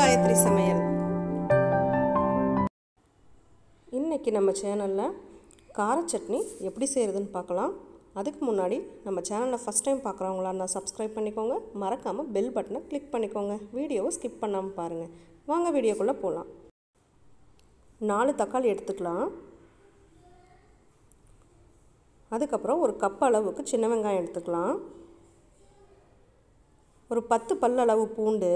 காயத்ரி சமையல் இன்னைக்கு நம்ம சேனலில் கார சட்னி எப்படி செய்கிறதுன்னு பார்க்கலாம் அதுக்கு முன்னாடி நம்ம சேனலை ஃபஸ்ட் டைம் பார்க்குறவங்களா இருந்தால் சப்ஸ்கிரைப் பண்ணிக்கோங்க மறக்காமல் பெல் பட்டனை கிளிக் பண்ணிக்கோங்க வீடியோவை ஸ்கிப் பண்ணாமல் பாருங்கள் வாங்க வீடியோக்குள்ளே போகலாம் நாலு தக்காளி எடுத்துக்கலாம் அதுக்கப்புறம் ஒரு கப் அளவுக்கு சின்ன வெங்காயம் எடுத்துக்கலாம் ஒரு பத்து பல் அளவு பூண்டு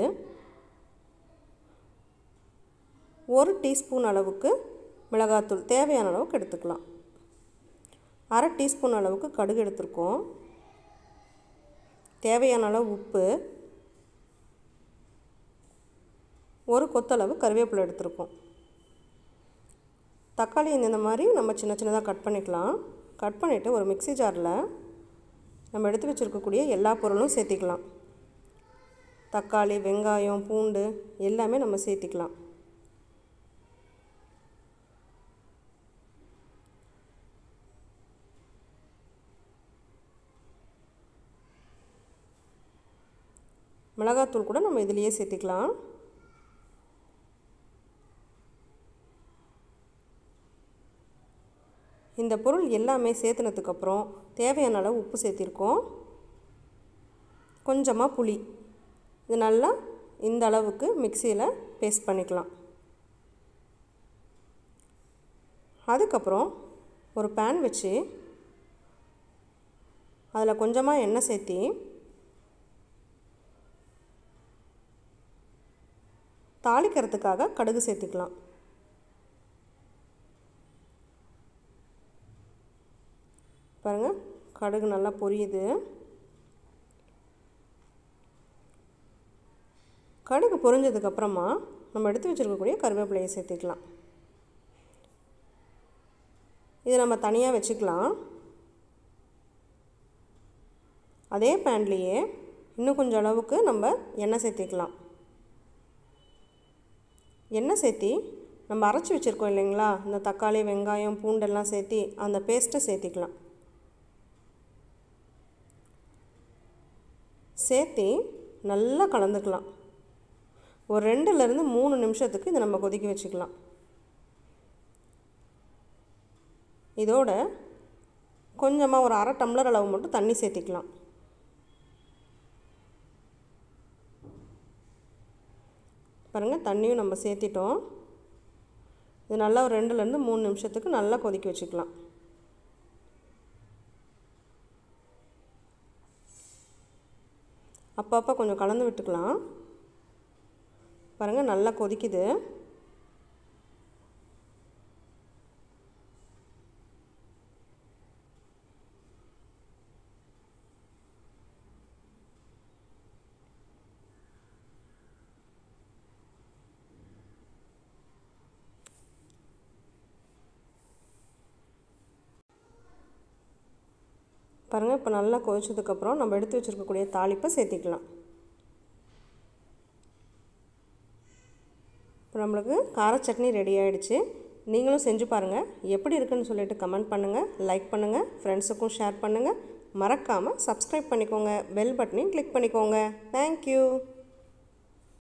ஒரு டீஸ்பூன் அளவுக்கு மிளகாத்தூள் தேவையான அளவுக்கு எடுத்துக்கலாம் அரை டீஸ்பூன் அளவுக்கு கடுகு எடுத்திருக்கோம் தேவையான அளவு உப்பு ஒரு கொத்தளவு கருவேப்பிலை எடுத்திருக்கோம் தக்காளி இந்த மாதிரி நம்ம சின்ன சின்னதாக கட் பண்ணிக்கலாம் கட் பண்ணிவிட்டு ஒரு மிக்சி ஜாரில் நம்ம எடுத்து வச்சுருக்கக்கூடிய எல்லா பொருளும் சேர்த்திக்கலாம் தக்காளி வெங்காயம் பூண்டு எல்லாமே நம்ம சேர்த்திக்கலாம் மிளகாத்தூள் கூட நம்ம இதிலேயே சேர்த்திக்கலாம் இந்த பொருள் எல்லாமே சேர்த்துனதுக்கப்புறம் தேவையான அளவு உப்பு சேர்த்திருக்கோம் கொஞ்சமாக புளி இது நல்லா இந்த அளவுக்கு மிக்சியில் பேஸ்ட் பண்ணிக்கலாம் அதுக்கப்புறம் ஒரு பேன் வச்சு அதில் கொஞ்சமாக எண்ணெய் சேர்த்தி தாளிக்கிறதுக்காக கடுகு சேர்த்திக்கலாம் பாருங்கள் கடுகு நல்லா பொரியுது கடுகு பொரிஞ்சதுக்கப்புறமா நம்ம எடுத்து வச்சுருக்கக்கூடிய கருவேப்பிலையை சேர்த்துக்கலாம் இதை நம்ம தனியாக வச்சுக்கலாம் அதே பேன்லேயே இன்னும் கொஞ்சம் அளவுக்கு நம்ம எண்ணெய் சேர்த்திக்கலாம் எண்ணெய் சேர்த்தி நம்ம அரைச்சி வச்சுருக்கோம் இல்லைங்களா இந்த தக்காளி வெங்காயம் பூண்டெல்லாம் சேர்த்தி அந்த பேஸ்ட்டை சேர்த்திக்கலாம் சேர்த்தி நல்லா கலந்துக்கலாம் ஒரு ரெண்டுலேருந்து மூணு நிமிஷத்துக்கு இதை நம்ம கொதிக்க வச்சுக்கலாம் இதோட கொஞ்சமாக ஒரு அரை டம்ளர் அளவு மட்டும் தண்ணி சேர்த்திக்கலாம் பாருங்கள் தண்ணியும் நம்ம சேர்த்திட்டோம் இது நல்லா ஒரு ரெண்டுலேருந்து மூணு நிமிஷத்துக்கு நல்லா கொதிக்க வச்சுக்கலாம் அப்பப்போ கொஞ்சம் கலந்து விட்டுக்கலாம் பாருங்கள் நல்லா கொதிக்குது பாருங்கள் இப்போ நல்லா கொதிச்சதுக்கப்புறம் நம்ம எடுத்து வச்சுருக்கக்கூடிய தாளிப்பை சேர்த்திக்கலாம் இப்போ நம்மளுக்கு கார சட்னி ரெடி ஆகிடுச்சு நீங்களும் செஞ்சு பாருங்கள் எப்படி இருக்குன்னு சொல்லிட்டு கமெண்ட் பண்ணுங்கள் லைக் பண்ணுங்கள் ஃப்ரெண்ட்ஸுக்கும் ஷேர் பண்ணுங்கள் மறக்காமல் சப்ஸ்கிரைப் பண்ணிக்கோங்க பெல் பட்டனையும் கிளிக் பண்ணிக்கோங்க தேங்க்யூ